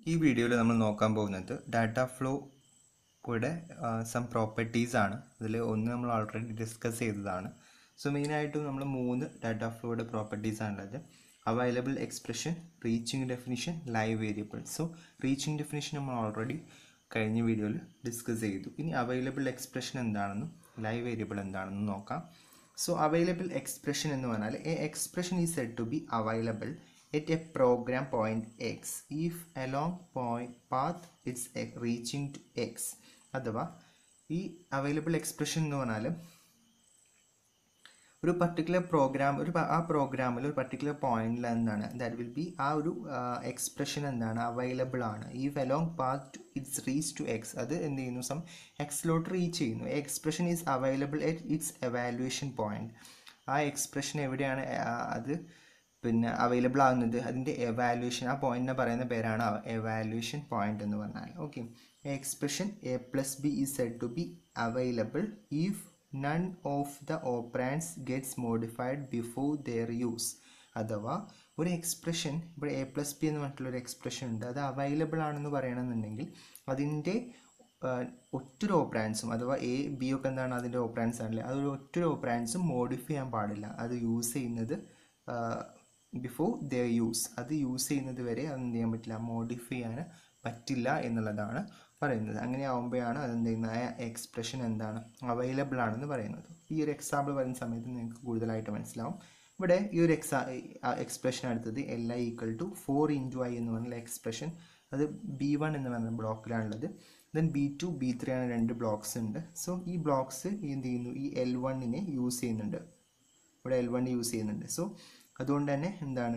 ഈ വീഡിയോയിൽ നമ്മൾ നോക്കാൻ പോകുന്നത് ഡാറ്റ ഫ്ലോയുടെ സം പ്രോപ്പർട്ടീസ് ആണ് അതിൽ ഒന്ന് നമ്മൾ ഓൾറെഡി ഡിസ്കസ് ചെയ്തതാണ് സോ മെയിനായിട്ടും നമ്മൾ മൂന്ന് ഡാറ്റ ഫ്ലോയുടെ പ്രോപ്പർട്ടീസ് ആണുള്ളത് available expression reaching definition live variable so reaching definition നമ്മൾ ഓൾറെഡി കഴിഞ്ഞ വീഡിയോയിൽ ഡിസ്കസ് ചെയ്തു ഇനി അവൈലബിൾ എക്സ്പ്രഷൻ എന്താണെന്നും ലൈവ് വേരിയബിൾ എന്താണെന്നും നോക്കാം സോ അവൈലബിൾ എക്സ്പ്രഷൻ എന്ന് പറഞ്ഞാൽ a expression is said to be available at a program point x if along point path it's a- reaching to x അഥവാ ഈ അവൈലബിൾ എക്സ്പ്രഷൻ എന്ന് പറഞ്ഞാൽ ഒരു പർട്ടിക്കുലർ പ്രോഗ്രാം ഒരു പ- ആ പ്രോഗ്രാമിൽ ഒരു പർട്ടിക്കുലർ പോയിന്റിൽ എന്താണ് ദാറ്റ് വിൽ ബി ആ ഒരു എക്സ്പ്രഷൻ എന്താണ് അവൈലബിൾ ആണ് ഈ along path it's reach to X അത് എന്ത് ചെയ്യുന്നു സം എക്സിലോട്ട് റീച്ച് ചെയ്യുന്നു expression is available at its evaluation point ആ എക്സ്പ്രഷൻ എവിടെയാണ് ആ, അത് പിന്നെ അവൈലബിൾ ആകുന്നത് അതിൻ്റെ എവാലുവേഷൻ ആ പോയിന്റിനെ പറയുന്ന പേരാണ് എവാലുവേഷൻ പോയിന്റ് എന്ന് പറഞ്ഞാൽ okay expression A plus B is said to be available if none of the operands gets modified before their use അഥവാ ഒരു എക്സ്പ്രഷൻ ഇവിടെ എ പ്ലസ് ബി എന്ന് പറഞ്ഞിട്ടുള്ള ഒരു എക്സ്പ്രഷൻ ഉണ്ട് അത് അവൈലബിൾ ആണെന്ന് പറയണമെന്നുണ്ടെങ്കിൽ അതിൻ്റെ ഒറ്റൊരു ഓപ്പറാൻസും അഥവാ എ ബി ഒക്കെ എന്താണ് അതിൻ്റെ ഓപ്പറാൻസ് ആണല്ലേ അതൊരു ഒറ്റൊരു ഓപ്പറാൻസും മോഡിഫൈ ചെയ്യാൻ പാടില്ല അത് യൂസ് ചെയ്യുന്നത് ബിഫോർ ദ യൂസ് അത് യൂസ് ചെയ്യുന്നത് വരെ അത് എന്ത് ചെയ്യാൻ പറ്റില്ല മോഡിഫൈ ചെയ്യാൻ പറ്റില്ല എന്നുള്ളതാണ് പറയുന്നത് അങ്ങനെ ആകുമ്പോഴാണ് അത് എന്ത് ചെയ്യുന്നത് ആ എക്സ്പ്രഷൻ എന്താണ് അവൈലബിൾ ആണെന്ന് പറയുന്നത് ഈ ഒരു എക്സാമ്പിൾ പറയുന്ന സമയത്ത് നിങ്ങൾക്ക് കൂടുതലായിട്ട് മനസ്സിലാവും ഇവിടെ ഈ ഒരു എക്സാ എക്സ്പ്രഷൻ അടുത്തത് L I equal to four into I എന്ന് പറഞ്ഞുള്ള എക്സ്പ്രഷൻ അത് ബി വൺ എന്ന് പറയുന്ന ബ്ലോക്കിലാണുള്ളത് then B two B three ആണ് രണ്ട് ബ്ലോക്സ് ഉണ്ട് സോ ഈ ബ്ലോക്സ് എന്ത് ചെയ്യുന്നു ഈ എൽ വണ്ണിനെ യൂസ് ചെയ്യുന്നുണ്ട് ഇവിടെ എൽ വൺ യൂസ് ചെയ്യുന്നുണ്ട് സോ അതുകൊണ്ട് തന്നെ എന്താണ്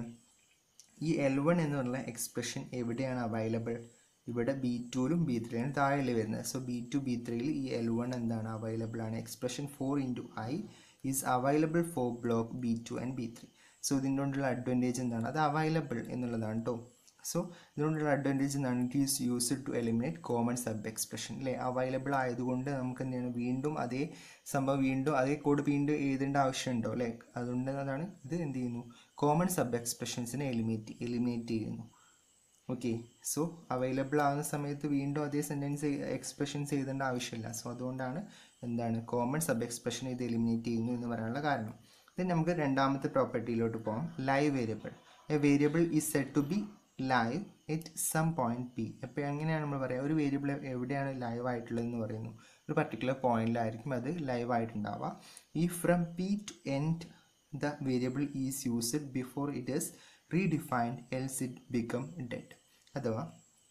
ഈ എൽ വൺ എന്ന് പറഞ്ഞ എക്സ്പ്രഷൻ എവിടെയാണ് അവൈലബിൾ ഇവിടെ ബി ടുവിലും ബി ത്രീയിലും താഴെ വരുന്നത് സോ ബി ടു ബി ത്രീയിൽ ഈ എൽ വൺ എന്താണ് അവൈലബിൾ ആണ് expression four into I is available for block B two and B three so ഇതിൻ്റെ അഡ്വാൻറ്റേജ് എന്താണ് അത് അവൈലബിൾ എന്നുള്ളതാണ് കേട്ടോ സോ ഇതുകൊണ്ടുള്ള അഡ്വാൻറ്റേജ് എന്താണ് it is used to eliminate common sub expression അല്ലേ അവൈലബിൾ ആയതുകൊണ്ട് നമുക്ക് എന്താണ് വീണ്ടും അതേ സംഭവം വീണ്ടും അതേ കോഡ് വീണ്ടും എഴുതേണ്ട ആവശ്യമുണ്ടോ അല്ലേ അതുകൊണ്ട് അതാണ് ഇത് എന്ത് ചെയ്യുന്നു കോമൺ സബ് എക്സ്പ്രഷൻസിനെ എലിമിനേറ്റ് എലിമിനേറ്റ് ചെയ്യുന്നു ഓക്കെ സോ അവൈലബിൾ ആവുന്ന സമയത്ത് വീണ്ടും അതേ സെൻറ്റൻസ് എക്സ്പ്രഷൻസ് എഴുതേണ്ട ആവശ്യമില്ല സോ അതുകൊണ്ടാണ് എന്താണ് കോമൺ സബ് എക്സ്പ്രഷൻ ഇത് എലിമിനേറ്റ് ചെയ്യുന്നു എന്ന് പറയാനുള്ള കാരണം ദെൻ നമുക്ക് രണ്ടാമത്തെ പ്രോപ്പർട്ടിയിലോട്ട് പോകാം live variable a variable is said to be live at some point P അപ്പോൾ എങ്ങനെയാണ് നമ്മൾ പറയുക ഒരു വേരിയബിൾ എവിടെയാണ് ലൈവ് ആയിട്ടുള്ളതെന്ന് പറയുന്നു ഒരു പർട്ടിക്കുലർ പോയിന്റിലായിരിക്കും അത് ലൈവ് ആയിട്ടുണ്ടാവുക ഈ from P to end the variable is used before it is redefined else it become dead അഥവാ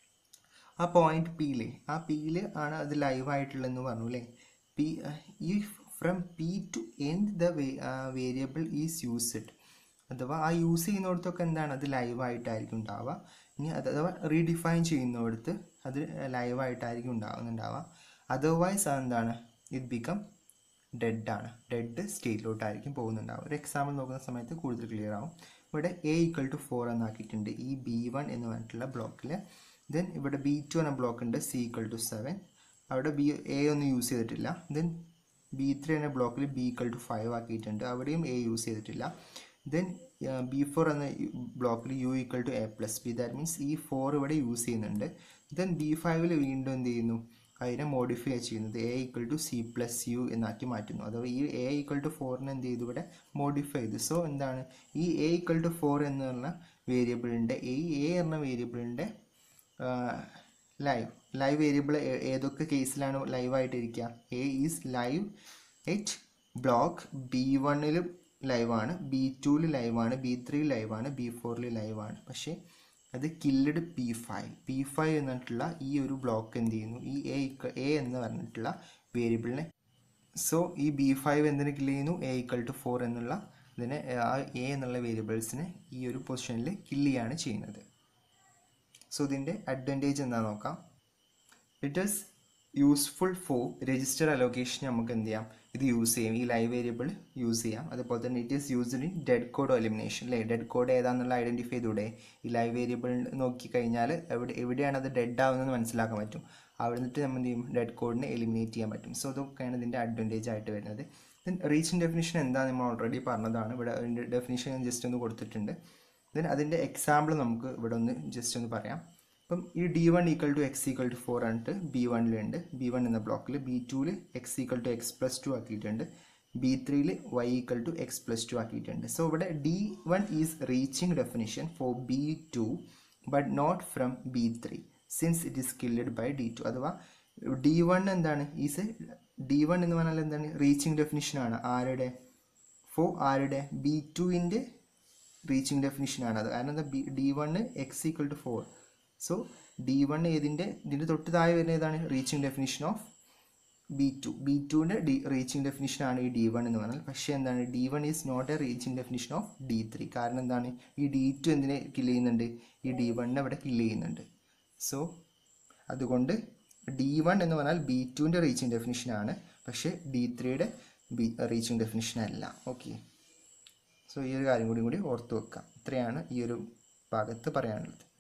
ആ പോയിന്റ് പിയിലെ ആ പിയിൽ ആണ് അത് ലൈവ് ആയിട്ടുള്ളതെന്ന് പറഞ്ഞു അല്ലേ പി ഈ from P to end the variable is used അഥവാ ആ യൂസ് ചെയ്യുന്നിടത്തൊക്കെ എന്താണ് അത് ലൈവായിട്ടായിരിക്കും ഉണ്ടാവുക ഇനി അത് അഥവാ റീഡിഫൈൻ ചെയ്യുന്നിടത്ത് അത് ലൈവായിട്ടായിരിക്കും ഉണ്ടാവുന്നുണ്ടാവുക അതർവൈസ് അതെന്താണ് ഇത് ബിക്കം ഡെഡ് ആണ് ഡെഡ് സ്റ്റേറ്റിലോട്ടായിരിക്കും പോകുന്നുണ്ടാവുക ഒരു എക്സാമ്പിൾ നോക്കുന്ന സമയത്ത് കൂടുതൽ ക്ലിയർ ആവും ഇവിടെ എ ഈക്വൽ ടു ഫോർ എന്നാക്കിയിട്ടുണ്ട് ഈ ബി വൺ എന്ന് പറഞ്ഞിട്ടുള്ള ബ്ലോക്കിൽ ദെൻ ഇവിടെ ബി ടു എന്ന ബ്ലോക്ക് ഉണ്ട് സി ഈക്വൽ ടു സെവൻ അവിടെ ബി എ ഒന്നും യൂസ് ചെയ്തിട്ടില്ല ദെൻ ബി ത്രീ എന്ന ബ്ലോക്കിൽ ബി ഈക്വൽ ടു ഫൈവ് ആക്കിയിട്ടുണ്ട് അവിടെയും എ യൂസ് ചെയ്തിട്ടില്ല ദെൻ ബി ഫോർ എന്ന ബ്ലോക്കിൽ U equal to A plus B that means ഈ ഫോർ ഇവിടെ യൂസ് ചെയ്യുന്നുണ്ട് ദെൻ ബി ഫൈവിൽ വീണ്ടും എന്ത് ചെയ്യുന്നു അതിനെ മോഡിഫൈ ചെയ്യുന്നത് A equal to C plus U എന്നാക്കി മാറ്റുന്നു അഥവാ ഈ എ ഈക്വൽ ടു ഫോറിന് എന്ത് ചെയ്തു ഇവിടെ മോഡിഫൈ ചെയ്തു സോ എന്താണ് ഈ എ ഈക്വൽ ടു ഫോർ എന്ന് പറഞ്ഞ വേരിയബിളിൻ്റെ ഈ എ എന്ന വേരിയബിളിൻ്റെ ലൈവ് ലൈവ് വേരിയബിൾ ഏതൊക്കെ കേസിലാണ് ലൈവ് ആയിട്ടിരിക്കുക A is live at block B വണ്ണിലും ലൈവാണ് ബി ടുവിൽ ലൈവാണ് ബി ത്രീ ലൈവാണ് ബി ഫോറിൽ ലൈവാണ് പക്ഷേ അത് killed P five P five എന്നിട്ടുള്ള ഈ ഒരു ബ്ലോക്ക് എന്ത് ചെയ്യുന്നു ഈ എ എ എന്ന് പറഞ്ഞിട്ടുള്ള വേരിയബിളിനെ സോ ഈ ബി ഫൈവ് എന്തിനെ കില്ല് ചെയ്യുന്നു എ ഈക്വൽ ടു ഫോർ എന്നുള്ള ഇതിനെ ആ എ എന്നുള്ള വേരിയബിൾസിനെ ഈ ഒരു പൊസിഷനിൽ കില്ല് ചെയ്യാണ് ചെയ്യുന്നത് സോ ഇതിൻ്റെ അഡ്വാൻറ്റേജ് എന്താ നോക്കാം it is useful for register allocation നമുക്ക് എന്ത് ചെയ്യാം ഇത് യൂസ് ചെയ്യാം ഈ ലൈവ് വേരിയബിൾ യൂസ് ചെയ്യാം അതുപോലെ തന്നെ it is used in dead code elimination അല്ലേ ഡെഡ് കോഡ് ഏതാണെന്നുള്ള ഐഡൻറ്റിഫൈ ചെയ്തൂടെ ഈ ലൈവ് വേരിയബിൾ നോക്കിക്കഴിഞ്ഞാൽ എവിടെ എവിടെയാണ് അത് ഡെഡ് ആവുന്നതെന്ന് മനസ്സിലാക്കാൻ പറ്റും അവിടെ നിന്നിട്ട് നമ്മൾ എന്ത് ചെയ്യും ഡെഡ് കോഡിനെ എലിമിനേറ്റ് ചെയ്യാൻ പറ്റും സോ അതൊക്കെയാണ് ഇതിൻ്റെ അഡ്വാൻറ്റേജ് ആയിട്ട് വരുന്നത് ദെൻ റീച്ചിങ് ഡെഫിനിഷൻ എന്താ നമ്മൾ ഓൾറെഡി പറഞ്ഞതാണ് ഇവിടെ അതിൻ്റെ ഡെഫിനിഷൻ ജസ്റ്റ് ഒന്ന് കൊടുത്തിട്ടുണ്ട് ദെൻ അതിൻ്റെ എക്സാമ്പിൾ നമുക്ക് ഇവിടെ ഒന്ന് ജസ്റ്റ് ഒന്ന് പറയാം അപ്പം ഈ D one equal to X equal to four ആണിട്ട് ബി വണ്ണിലുണ്ട് ബി വൺ എന്ന ബ്ലോക്കിൽ ബി ടുവിൽ X equal to X plus two ആക്കിയിട്ടുണ്ട് ബി ത്രീയിൽ Y equal to X plus two ആക്കിയിട്ടുണ്ട് സോ ഇവിടെ D one is reaching definition for B two but not from B three since it is killed by D two അഥവാ D one എന്താണ് is D one എന്ന് പറഞ്ഞാൽ എന്താണ് reaching ഡെഫിനിഷനാണ് ആരുടെ four ആരുടെ B ടുവിൻ്റെ റീച്ചിങ് ഡെഫിനിഷനാണ് അത് കാരണം എന്താ B D one X equal to four so D one ഏതിൻ്റെ ഇതിൻ്റെ തൊട്ട് താഴെ വരുന്ന ഏതാണ് reaching definition of B two B ടുവിൻ്റെ ഡി റീച്ചിങ് ഡെഫിനിഷനാണ് ഈ ഡി വൺ എന്ന് പറഞ്ഞാൽ പക്ഷേ എന്താണ് D one is not a reaching definition of D three കാരണം എന്താണ് ഈ ഡി ടു എന്തിനെ കില്ല് ചെയ്യുന്നുണ്ട് ഈ ഡി വണ്ണിനെ ഇവിടെ കില്ല് ചെയ്യുന്നുണ്ട് സോ അതുകൊണ്ട് ഡി വൺ എന്ന് പറഞ്ഞാൽ ബി ടുവിൻ്റെ റീച്ചിങ് ഡെഫിനിഷനാണ് പക്ഷേ ഡി ത്രീയുടെ ബി റീച്ചിങ് ഡെഫിനിഷൻ അല്ല ഓക്കെ സോ ഈ ഒരു കാര്യം കൂടി കൂടി ഓർത്ത് വെക്കാം ഇത്രയാണ് ഈ ഒരു ഭാഗത്ത് പറയാനുള്ളത്